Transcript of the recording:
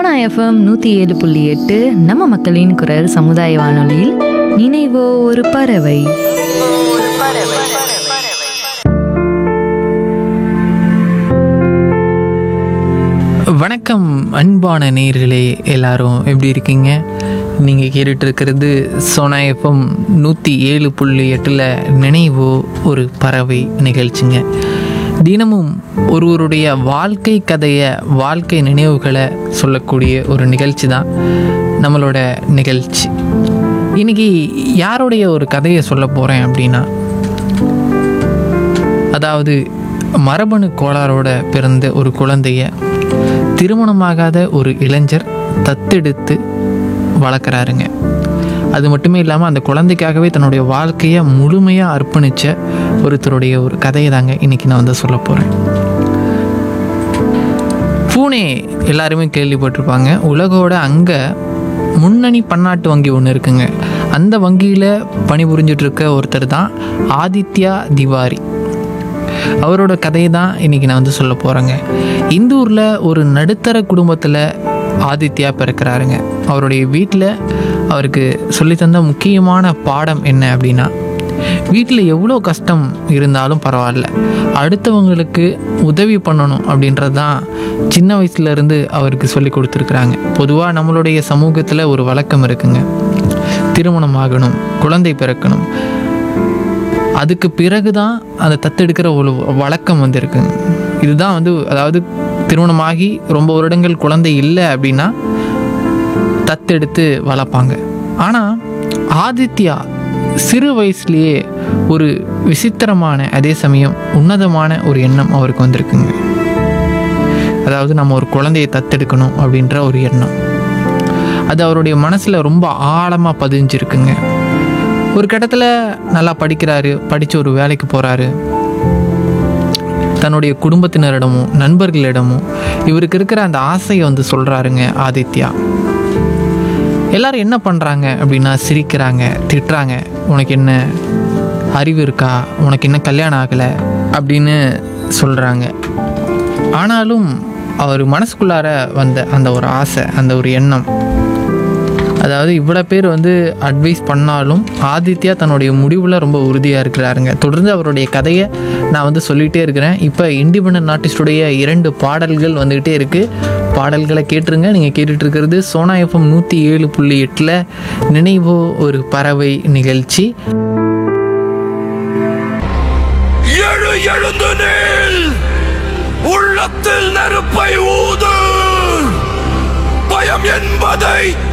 Sona FM நூற்றி ஏழு புள்ளி எட்டு நம்ம மக்களின் குரல் சமுதாய வானொலியில் நினைவோ ஒரு பறவை வணக்கம் அன்பான நேயர்களே எல்லாரும் எப்படி இருக்கீங்க நீங்கள் கேட்டுட்டு இருக்கிறது சோனா எஃப்எம் நூற்றி ஏழு புள்ளி எட்டில் நினைவோ ஒரு பறவை நிகழ்ச்சிங்க தினமும் ஒருவருடைய வாழ்க்கை கதையை வாழ்க்கை நினைவுகளை சொல்லக்கூடிய ஒரு நிகழ்ச்சி தான் நம்மளோட நிகழ்ச்சி இன்னைக்கு யாருடைய ஒரு கதையை சொல்ல போகிறேன் அப்படின்னா அதாவது மரபணு கோளாறோட பிறந்த ஒரு குழந்தைய திருமணமாகாத ஒரு இளைஞர் தத்தெடுத்து வளர்க்குறாருங்க அது மட்டுமே இல்லாமல் அந்த குழந்தைக்காகவே தன்னுடைய வாழ்க்கையை முழுமையாக அர்ப்பணித்த ஒருத்தருடைய ஒரு கதையை தாங்க இன்றைக்கி நான் வந்து சொல்ல போகிறேன் பூனே எல்லாருமே கேள்விப்பட்டிருப்பாங்க உலகோட அங்கே முன்னணி பன்னாட்டு வங்கி ஒன்று இருக்குங்க அந்த வங்கியில் பணிபுரிஞ்சிட்டு இருக்க ஒருத்தர் தான் ஆதித்யா திவாரி அவரோட கதையை தான் இன்றைக்கி நான் வந்து சொல்ல போகிறேங்க இந்தூரில் ஒரு நடுத்தர குடும்பத்தில் ஆதித்யா பிறக்கிறாருங்க அவருடைய வீட்டில் அவருக்கு சொல்லித்தந்த முக்கியமான பாடம் என்ன அப்படின்னா வீட்டில் எவ்வளோ கஷ்டம் இருந்தாலும் பரவாயில்ல அடுத்தவங்களுக்கு உதவி பண்ணணும் அப்படின்றது தான் சின்ன வயசுலேருந்து அவருக்கு சொல்லி கொடுத்துருக்குறாங்க பொதுவாக நம்மளுடைய சமூகத்தில் ஒரு வழக்கம் இருக்குங்க திருமணம் ஆகணும் குழந்தை பிறக்கணும் அதுக்கு பிறகு தான் அந்த தத்தெடுக்கிற ஒரு வழக்கம் வந்து இருக்குங்க இதுதான் வந்து அதாவது திருமணமாகி ரொம்ப வருடங்கள் குழந்தை இல்லை அப்படின்னா தத்தெடுத்து வளர்ப்பாங்க ஆனால் ஆதித்யா சிறு வயசுலேயே ஒரு விசித்திரமான அதே சமயம் உன்னதமான ஒரு எண்ணம் அவருக்கு வந்திருக்குங்க அதாவது நம்ம ஒரு குழந்தையை தத்தெடுக்கணும் அப்படின்ற ஒரு எண்ணம் அது அவருடைய மனசில் ரொம்ப ஆழமாக பதிஞ்சிருக்குங்க ஒரு கட்டத்தில் நல்லா படிக்கிறாரு படித்து ஒரு வேலைக்கு போகிறாரு தன்னுடைய குடும்பத்தினரிடமும் நண்பர்களிடமும் இவருக்கு இருக்கிற அந்த ஆசையை வந்து சொல்கிறாருங்க ஆதித்யா எல்லாரும் என்ன பண்ணுறாங்க அப்படின்னா சிரிக்கிறாங்க திட்டுறாங்க உனக்கு என்ன அறிவு இருக்கா உனக்கு என்ன கல்யாணம் ஆகலை அப்படின்னு சொல்கிறாங்க ஆனாலும் அவர் மனசுக்குள்ளார வந்த அந்த ஒரு ஆசை அந்த ஒரு எண்ணம் அதாவது இவ்வளோ பேர் வந்து அட்வைஸ் பண்ணாலும் ஆதித்யா தன்னுடைய முடிவில் ரொம்ப உறுதியாக இருக்கிறாருங்க தொடர்ந்து அவருடைய கதையை நான் வந்து சொல்லிகிட்டே இருக்கிறேன் இப்போ இண்டிபெண்ட் ஆர்டிஸ்டுடைய இரண்டு பாடல்கள் வந்துக்கிட்டே இருக்குது பாடல்களை கேட்டுருங்க நீங்கள் கேட்டுட்டு இருக்கிறது சோனா எஃப்எம் நூற்றி ஏழு புள்ளி எட்டில் நினைவோ ஒரு பறவை நிகழ்ச்சி எழு எழுந்து நில் உள்ளத்தில் நெருப்பை ஊது பயம் என்பதை